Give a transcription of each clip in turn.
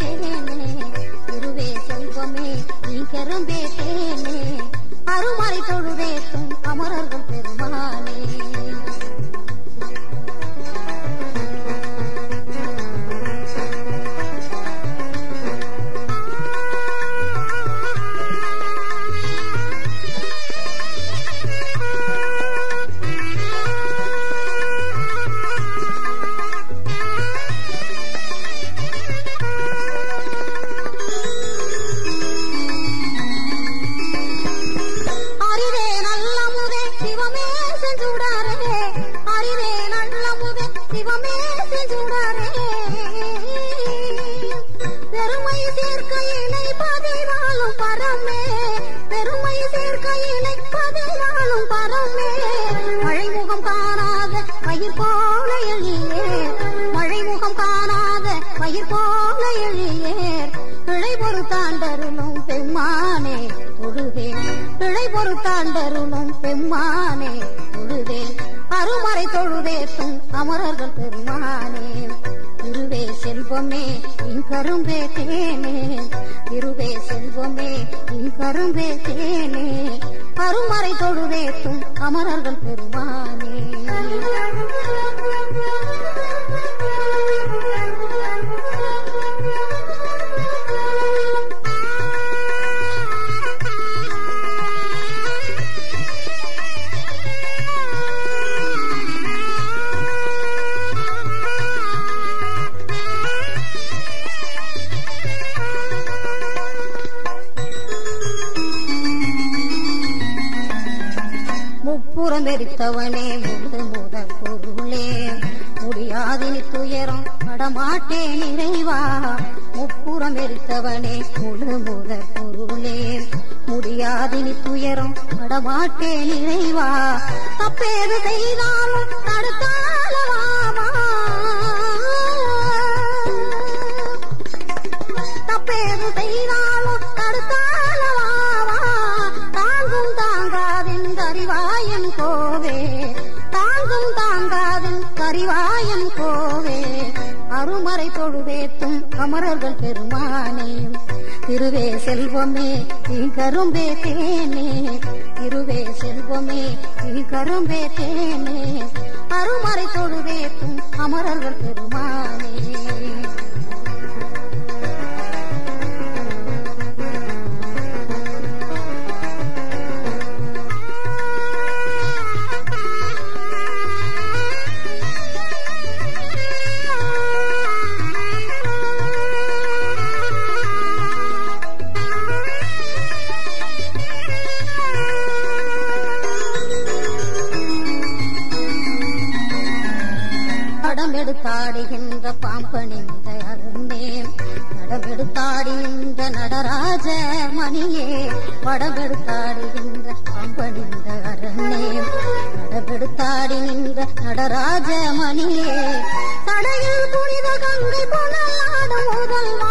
தேனே திருவே செல்வமே நீ கரும்பே தேனே அருமறை தொழுதேத்தும் அமரர்கள் பெருமானே அறிவே நல்ல முதே சிவமே செஞ்சுடாரே அறிவே நல்ல முதே சிவமே செஞ்சுடாரே பெருமை சேர்க்கையினை பதினாலும் பரமே பெருமை சேர்க்கையினை பதினாலும் பரமே மழைமுகம் காணாத பயிர் போல எழியே மழைமுகம் காணாத பயிர் போல எழியே பிழை பொறுத்தாண்டருளும் பெம்மானே தொழுதே பிழை பொறுத்தாண்டருளும் பெம்மானே தொழுதே அருமறை தொழுதேத்தும் அமரர்கள் பெருமானே திருவே செல்வமே இங்கரும்பே தேனே திருவே செல்வமே இங்கரும்பே தேனே அருமறை தொழுதேத்தும் அமரர்கள் பெருமானே முப்புறம் எரித்தவனே முழு முதற் பொருளே முடியாதினி துயரம் படமாட்டேன் இறைவா முப்புறம் எரித்தவனே முழு முதற் பொருளே முடியாதினி துயரம் படமாட்டேன் இறைவா தப்பேது செய்தாலும் தடுத்தாலவாமா தப்பேது செய்தாலும் தடுத்தாலவாவா தாங்கும் தாங்காதின் கரிவாயன் கோவே தாங்கும் தாங்காதின் கரிவாயன் கோவே அருமறை தொழுதேத்தும் அமரர்கள் பெருமானே திருவே செல்வமே நீ கரும்பே தேனே திருவே செல்வமே நீ கரும்பே தேனே அருமறை தொழுதேத்தும் அமரர்கள் பெருமானே படமெடுத்தாடுகின்ற பாம்பணிந்த அருந்தே படமெடுத்தாடுகின்ற நடராஜ மணியே படமெடுத்தாடுகின்ற பாம்பணிந்த அரண்ணே படமெடுத்தாடி நின்ற நடராஜ மணியே தடையில் புனித கங்கை புனலாடும் முதல்வா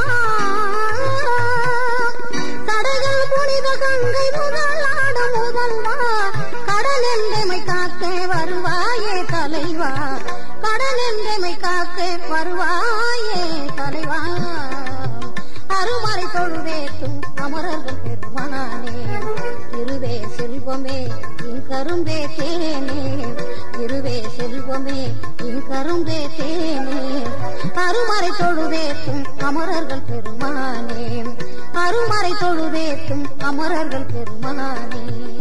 தடையில் புனித கங்கை முதலாடும் முதல்வா கடல் என்றமை காக்க வருவாயே தலைவா கடல் என்றமை காக்க வருவாயே தலைவா அருமறை தொழுவேற்றும் அமரர்கள் பெருமானே திருவே செல்வமே இங்கரும்பே தேனே திருவே செல்வமே இங்கரும்பே தேனே அருமறை தொழுவேற்றும் அமரர்கள் பெருமானே அருமறை தொழுவேற்றும் அமரர்கள் பெருமானே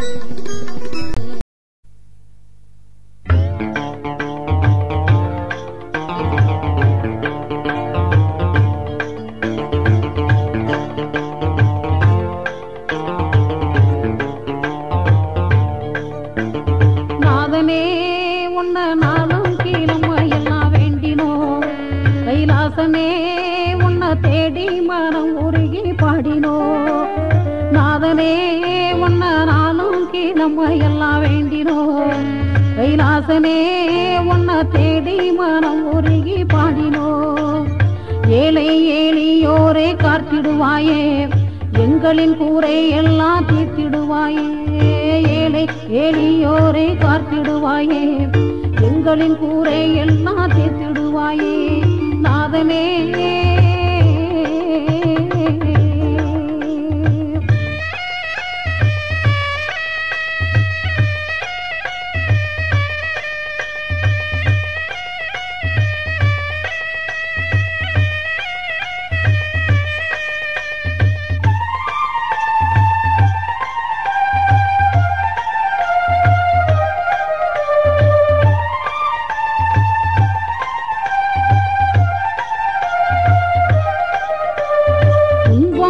நாதனே உன்ன நாளும் கீழும் எல்லாம் வேண்டினோ கைலாசமே உன்னை தேடி மனம் உருகி பாடினோ நாதனே உன்ன நாளும் கீழும் எல்லாம் வேண்டினோ கைலாசனே உன்னை தேடி மனம் உருகி பாடினோ ஏழை ஏழியோரே காத்திடுவாயே எங்களின் கூரை எல்லாம் தீர்த்திடுவாயே ஏழை ஏழியோரை காத்திடுவாயே எங்களின் கூரை எல்லாம் தீர்த்திடுவாயே நாதனே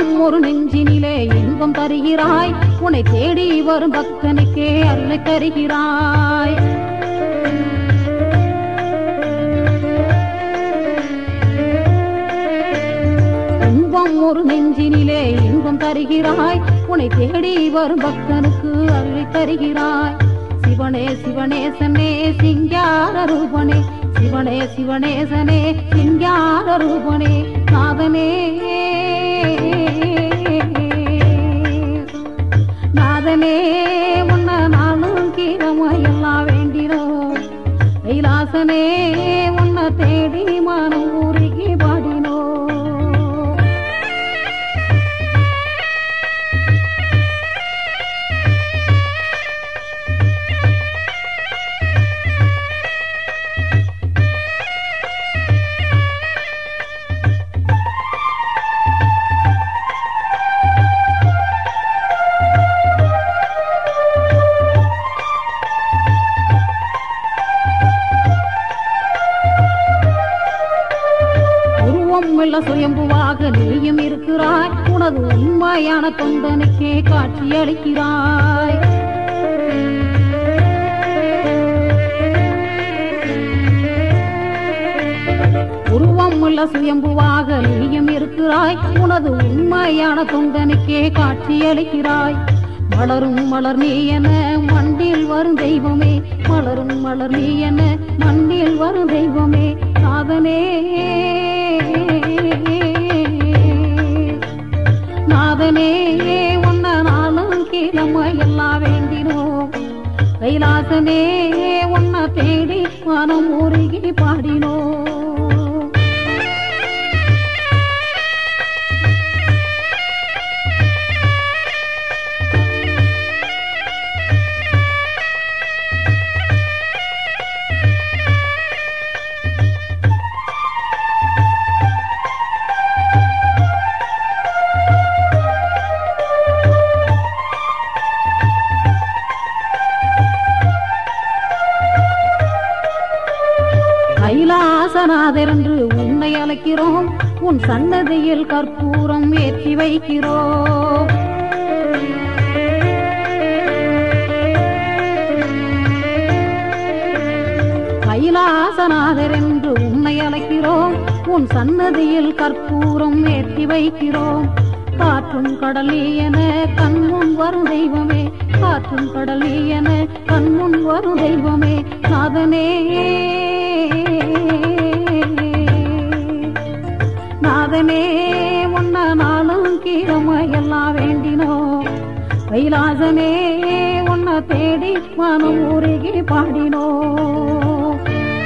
துன்பம் ஒரு நெஞ்சினிலே இன்பம் தருகிறாய் உன்னை தேடி வரும் பக்தனுக்கே அருளை தருகிறாய் துன்பம் ஒரு நெஞ்சினிலே இன்பம் தருகிறாய் உன்னை தேடி வரும் பக்தனுக்கு அருளை தருகிறாய் சிவனே சிவனேசனே சிங்கார ரூபனே சிவனே சிவனேசனே சிங்கார ரூபனே நாதனே நாதனே உன்ன நாளும் கீழமையெல்லாம் வேண்டினோம் கைலாசனே உன்னை தேடி மனம் ஊருகி பாடினோம் உருவம் இல்ல சுயம்புவாக நீயும் இருக்கிறாய் உனது உண்மையான தொண்டனுக்கே காட்சி அளிக்கிறாய் உருவம் உள்ள சுயம்புவாக நீயும் இருக்கிறாய் உனது உண்மையான தொண்டனுக்கே காட்சி அளிக்கிறாய் மலரும் மலர் நீ என மண்ணில் வரும் தெய்வமே மலரும் மலர் நீ என மண்ணில் வரும் தெய்வமே நாதனே நாதனே உன்ன நாளும் கீழமை எல்லாம் வேண்டினோம் கைலாசனே உன்னை தேடி மனம் உருகி பாடினோம் கைலாசநாதர் என்று உன்னை அழைக்கிறோம் உன் சன்னதியில் கற்பூரம் ஏற்றி வைக்கிறோம் கைலாசநாதர் என்று உன்னை அழைக்கிறோம் உன் சன்னதியில் கற்பூரம் ஏற்றி வைக்கிறோம் காற்றும் கடலி என கண்முன் வரும் தெய்வமே காற்றும் கடலி என கண்முன் வரும் தெய்வமே நாதனே நாதனே உன்ன நாளும் கீழமையெல்லாம் வேண்டினோம் கைலாசனே உன்னை தேடி மனம் உருகி பாடினோம்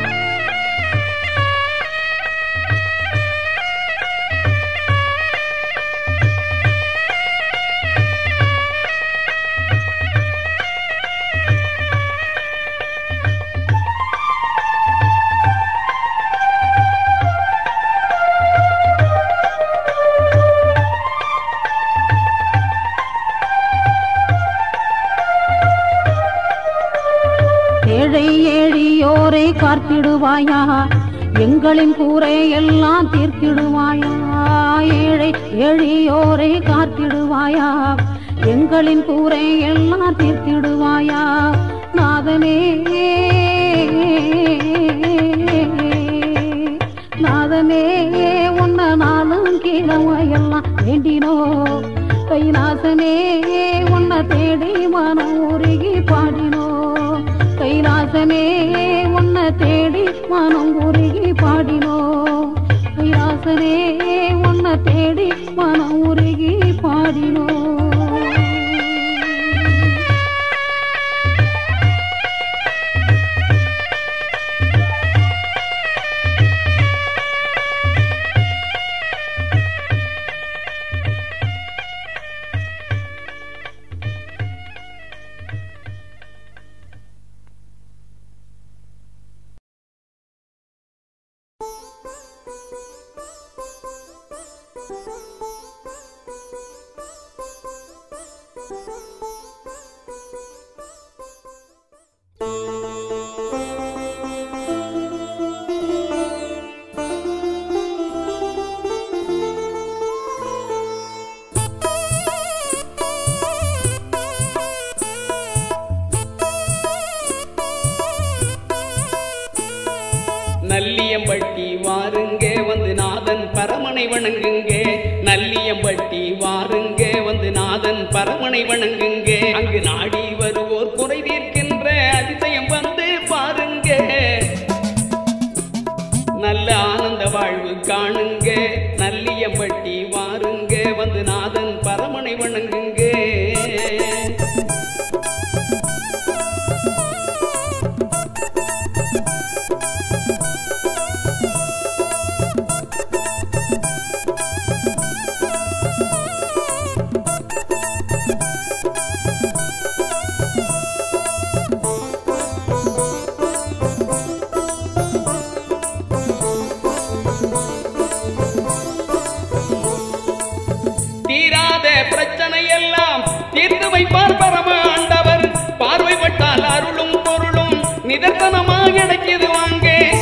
ஏழை ஏழியோரை காத்திடுவாயா எங்களின் கூரை எல்லாம் தீர்த்திடுவாயா ஏழை எழியோரை காத்திடுவாயா எங்களின் கூரை எல்லாம் தீர்த்திடுவாயா நாதனே நாதனே உன்ன நாளும் கிழமையெல்லாம் வேண்டினோ கைலாசனே உன்னை தேடி மனம் உருகி பாடினோ கைலாசனே உன்னை தேடி மனம் உருகி பாடினோ கைலாசனே உன்னை தேடி மனம் உருகி பாடினோ நல்லியம்பட்டி வாருங்க வந்து நாதன் பரமனை வணங்குங்க நல்லியம்பட்டி வாருங்க வந்து நாதன் பரமனை வணங்குங்க அங்கு நாடி வருவோர் குறை தீர்க்கின்ற அதிசயம் வந்து பாருங்க நல்ல ஆனந்த வாழ்வு காணுங்க நல்லியம்பட்டி வாருங்க வந்து நாதன் பரமனை வணங்குங்க தீராத பிரச்சனை எல்லாம் தீர்த்து வைப்பார் பரம ஆண்டவர் பார்வைப்பட்டால் அருளும் பொருளும் நிதர்சனமாக கிடைக்குது வாங்க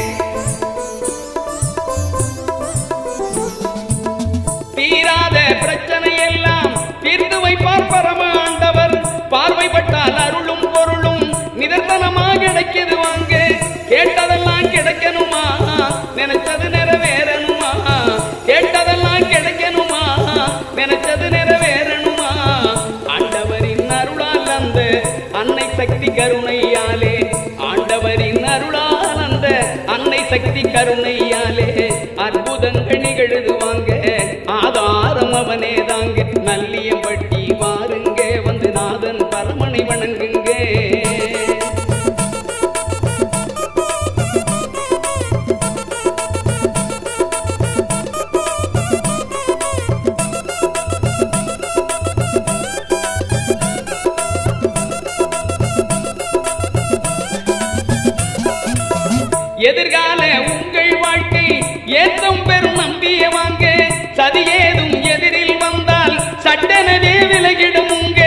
தீராத பிரச்சனை எல்லாம் தீர்த்து வைப்பார் பரம ஆண்டவர் பார்வைப்பட்டால் அருளும் பொருளும் நிதர்சனமாக கிடைக்குது வாங்க கேட்டதெல்லாம் கிடைக்கணுமா நினைச்சது நிறைவேறணுமா கேட்டதெல்லாம் கிடைக்கணுமா நினைச்சது நிறைவேறணுமா ஆண்டவரின் அருளால் அந்த அன்னை சக்தி கருணையாலே ஆண்டவரின் அருளால் அந்த அன்னை சக்தி கருணையாலே அற்புதங்கள் நிகழுதுவாங்க ஆதாரம் அவனே தாங்க நல்லியம்பட்டி வாருங்க வந்து நாதன் பரமனை வணங்குங்க எதிர்கால உங்கள் வாழ்க்கை ஏற்றம் பெறும் நம்பிய வாங்க சதி ஏதும் எதிரில் வந்தால் சட்டெனவே விலகிடும் உங்க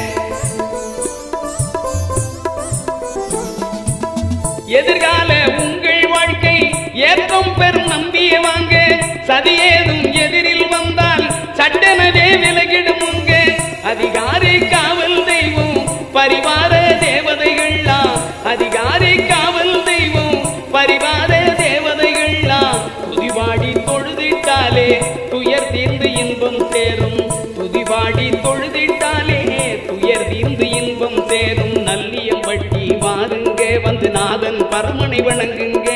எதிர்கால உங்கள் வாழ்க்கை ஏற்றம் பெறும் நம்பிய வாங்க சதி ஏதும் எதிரில் வந்தால் சட்டெனவே விலகிடும் உங்க அதிகாரி காவல் தெய்வம் பரிவார தேவதைகள்லாம் அதிகாரி காவல் தெய்வம் பரிவார தேவதைகள்லாம் துதிவாடி தொழுதிட்டாலே துயர் தீர்ந்து இன்பம் சேரும் துதிவாடி தொழுதிட்டாலே துயர் தீர்ந்து இன்பம் சேரும் நல்லியம்பட்டி வாருங்க வந்து நாதன் பரமனை வணங்குங்க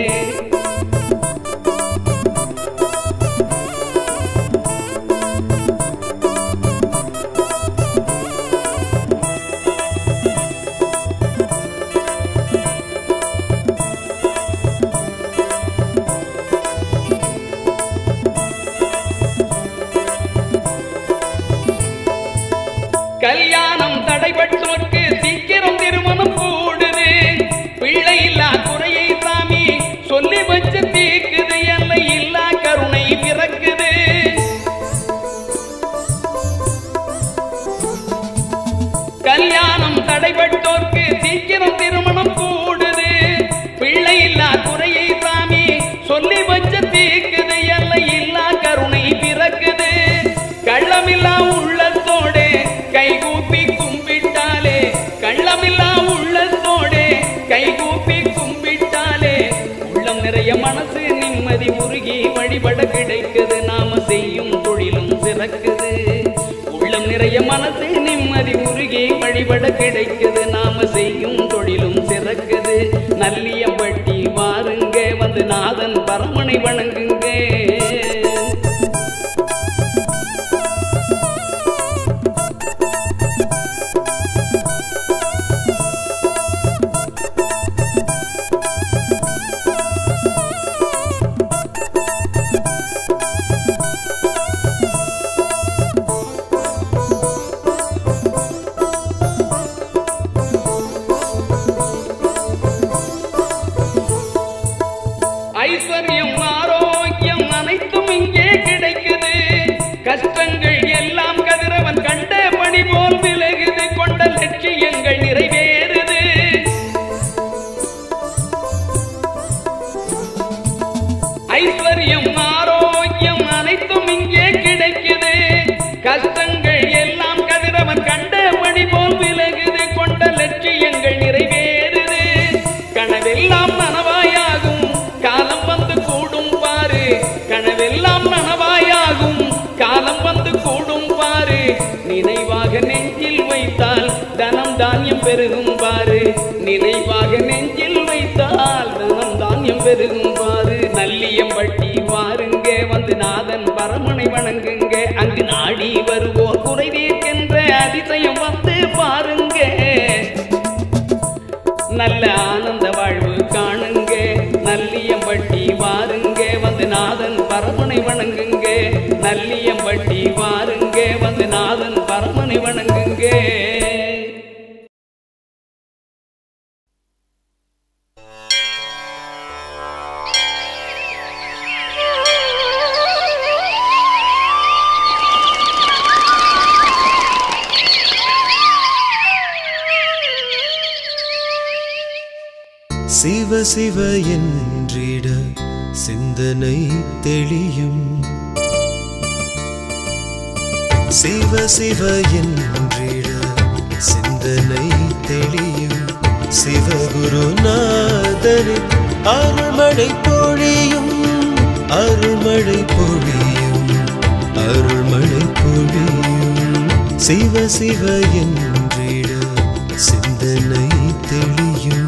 கல்யாணம் தடைபட்டோர்க்கு சீக்கிரம் திருமணம் கூடுது பிள்ளை இல்லா குறையை சாமி சொல்லி வச்சு தீக்குது எல்லை இல்லா கருணை பிறக்குது கல்யாணம் தடைபட்டோர்க்கு சீக்கிரம் திருமணம் கூடுது பிள்ளை இல்லா குறையை சாமி சொல்லி வச்ச தீக்குது எல்லை இல்லா கருணை பிறக்குது கள்ளமில்லா உள்ளத்தோடு கைகூப்பி கும்பிட்டாலே கள்ளமில்லா உள்ளத்தோடு கைகூப்பி கும்பிட்டாலே உள்ளம் நிறைய மனசு நிம்மதி உருகி வழிபட கிடைக்குது நாம செய்யும் தொழிலும் சிறக்குது உள்ளம் நிறைய மனசு நிம்மதி உருகி வழிபட கிடைக்குது நாம செய்யும் தொழிலும் சிறக்குது நல்லியம்பட்டி வாருங்க வந்து நாதன் பரமனை வணங்குங்க ஐஸ்வர்யம் ஆரோக்கியம் அனைத்தும் இங்கே கிடைக்குது கஷ்டங்கள் எல்லாம் கதிரவன் கண்ட பணி போல் விலகுது கொண்ட லட்சியங்கள் நிறைவேறுது ஐஸ்வர்யம் ஆரோக்கியம் அனைத்தும் இங்கே கிடைக்குது கஷ்டங்கள் எல்லாம் கதிரவன் கண்ட பணி போல் விலகுது கொண்ட லட்சியங்கள் நிறைவேறுது கனவெல்லாம் நனவாயாகும் காலம் வந்து அங்கு நாடி வருவோர் குறை தீர்க்கின்ற அதிசயம் வந்து பாருங்க நல்ல ஆனந்த வாழ்வு காணுங்க நல்லியம்பட்டி வாருங்க வந்து நாதன் பரமனை வணங்குங்க நல்லியம்பட்டி வாருங்க வந்து நாதன் பரமனை வணங்குங்க சிவ சிவ என்றிட சிந்தனை தெளியும் சிவ சிவ என்றிட சிந்தனை தெளியும் சிவகுருநாதரின் அருள்மழை பொழியும் அருள்மழை பொழியும் அருள்மழை பொழியும் சிவ சிவ என்றிட சிந்தனை தெளியும்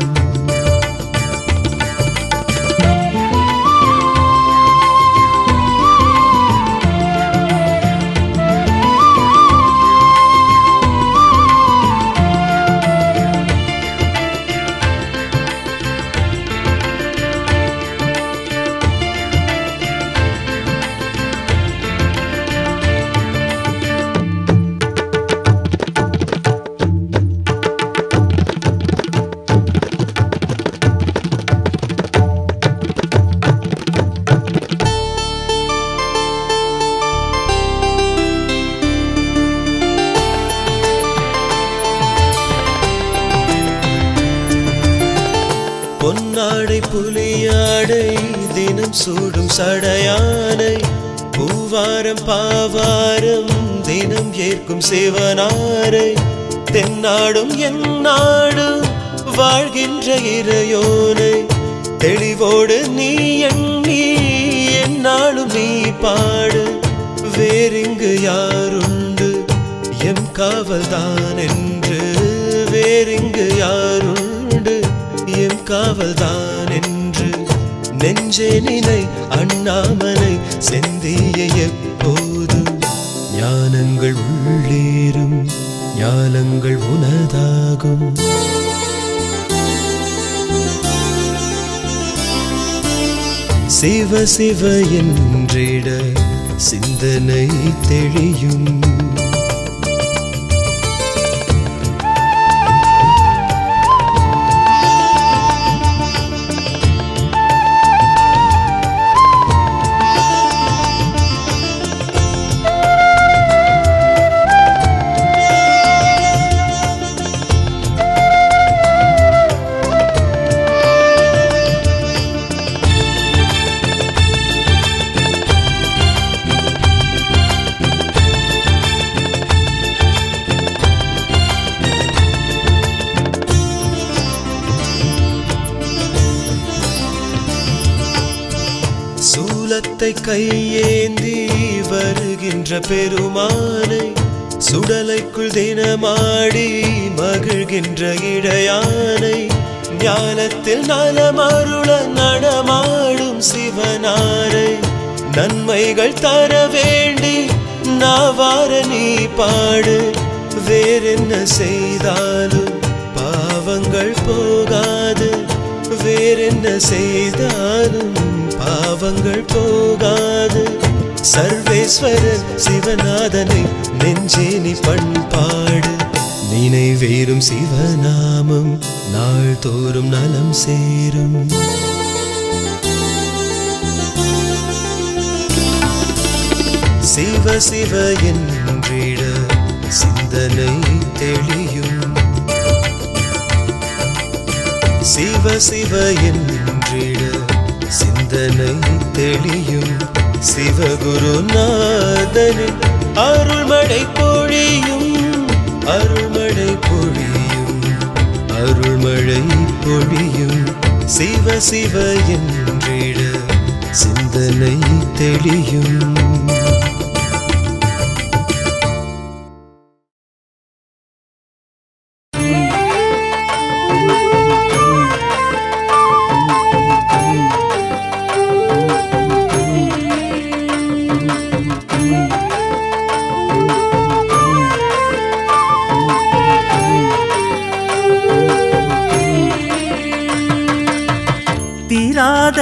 பொன்னாடை புலியாடை தினம் சூடும் சடையானை பூவாரம் பாவாரம் தினம் ஏற்கும் சிவனாரை தென்னாடும் எந்நாடும் வாழ்கின்ற இறையோனை தெளிவோடு நீ எண்ணி என்னாலும் நீ பாடு வேறிங்கு யாருண்டு எம் காவல்தான் என்று வேறிங்கு யாருண்டு எம் காவல்தான் என்று நெஞ்சே நினை அண்ணாமலை செந்திய எப்போதும் ஞானங்கள் உள்ளேறும் ஞானங்கள் உனதாகும் சிவ சிவ என்றிட சிந்தனை தெளியும் சூலத்தை கையேந்தி வருகின்ற பெருமானை சுடலைக்குள் தினமாடி மகிழ்கின்ற இடையானை ஞானத்தில் நலமருள நடமாடும் சிவனாரை நன்மைகள் தர வேண்டி நாவார நீ பாடு வேறென்ன செய்தாலும் பாவங்கள் போகாது வேறென்ன செய்தாலும் பாவங்கள் போகாது சர்வேஸ்வரன் சிவநாதனை நெஞ்சே நீ பண்பாடு நினைவேறும் சிவநாமம் நாள்தோறும் நலம் சேரும் சிவ சிவ என்றிட சிந்தனை தெளியும் சிவ சிவ என்றிட சிந்தனை தெளியும் சிவகுருநாதனின் அருள்மழை பொழியும் அருள்மழை பொழியும் அருள்மழை பொழியும் சிவ சிவ என்றிட சிந்தனை தெளியும்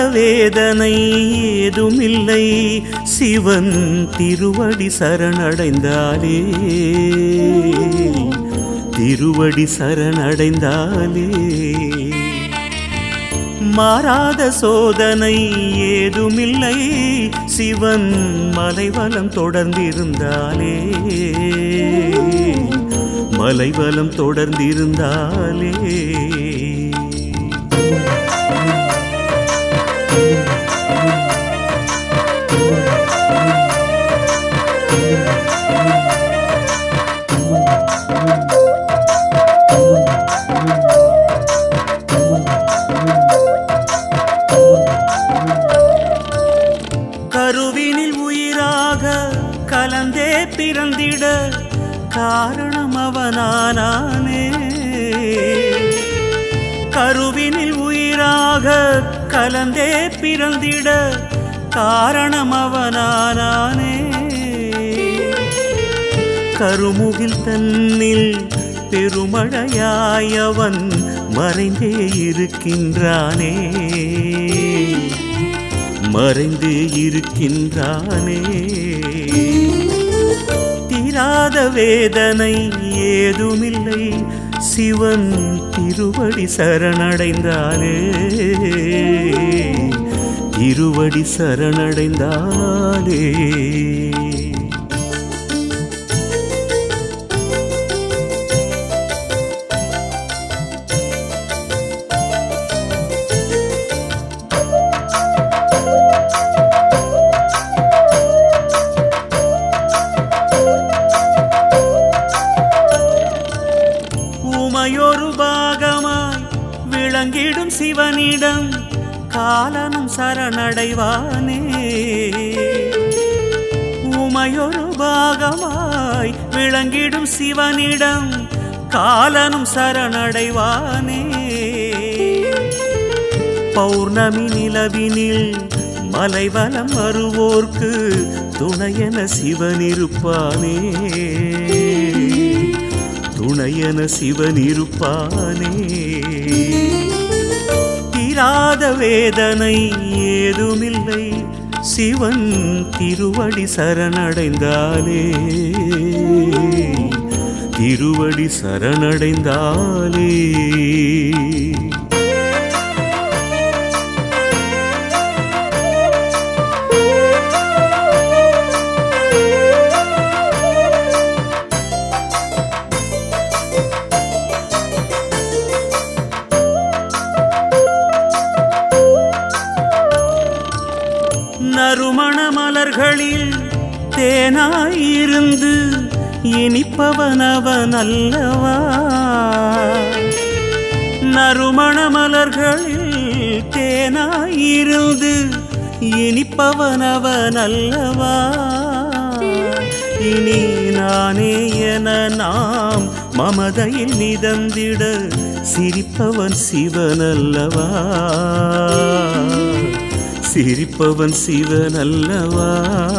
வேதனை ஏதுமில்லை சிவன் திருவடி சரணடைந்தாலே திருவடி சரணடைந்தாலே மாறாத சோதனை ஏதுமில்லை சிவன் மலைவலம் தொடர்ந்திருந்தாலே மலைவலம் தொடர்ந்திருந்தாலே கருவினில் உயிராக கலந்தே பிறந்திட காரணம் அவனானானே கருவினில் உயிராக கலந்தே பிறந்திட காரணம் அவனானானே கருமுகில் தன்னில் பெருமழையாயவன் மறைந்தே இருக்கின்றானே மறைந்து இருக்கின்றானே தீராத வேதனை ஏதுமில்லை சிவன் திருவடி சரணடைந்தாலே திருவடி சரணடைந்தாலே உமையொரு பாகமாய் விளங்கிடும் சிவனிடம் காலனும் சரணடைவானே உமையொரு பாகமாய் விளங்கிடும் சிவனிடம் காலனும் சரணடைவானே பௌர்ணமி நிலவினில் மலைவலம் வருவோர்க்கு துணையென சிவனிருப்பானே துணையென சிவனிருப்பானே தீராத வேதனை ஏதுமில்லை சிவன் திருவடி சரணடைந்தாலே திருவடி சரணடைந்தாலே நறுமண மலர்களில் தேனாயிருந்து இனிப்பவனவன் அல்லவா நறுமண மலர்களில் தேனாயிருந்து இனிப்பவனவன் அல்லவா இனி நானே என நாம் மமதையில் நிதந்திட சிரிப்பவன் சிவனல்லவா சிரிப்பவன் சிவனல்லவா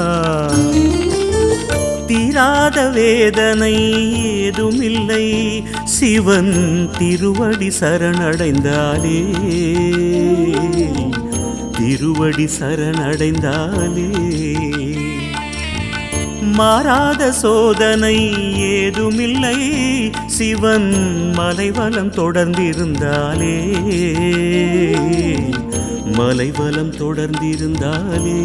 தீராத வேதனை ஏதுமில்லை சிவன் திருவடி சரணடைந்தாலே திருவடி சரணடைந்தாலே மாறாத சோதனை ஏதுமில்லை சிவன் மலைவலம் தொடர்ந்திருந்தாலே மலைவலம் தொடர்ந்திருந்தாலே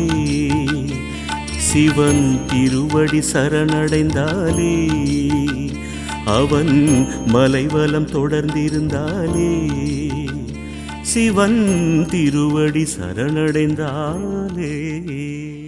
சிவன் திருவடி சரணடைந்தாலே அவன் மலைவலம் தொடர்ந்திருந்தாலே சிவன் திருவடி சரணடைந்தாலே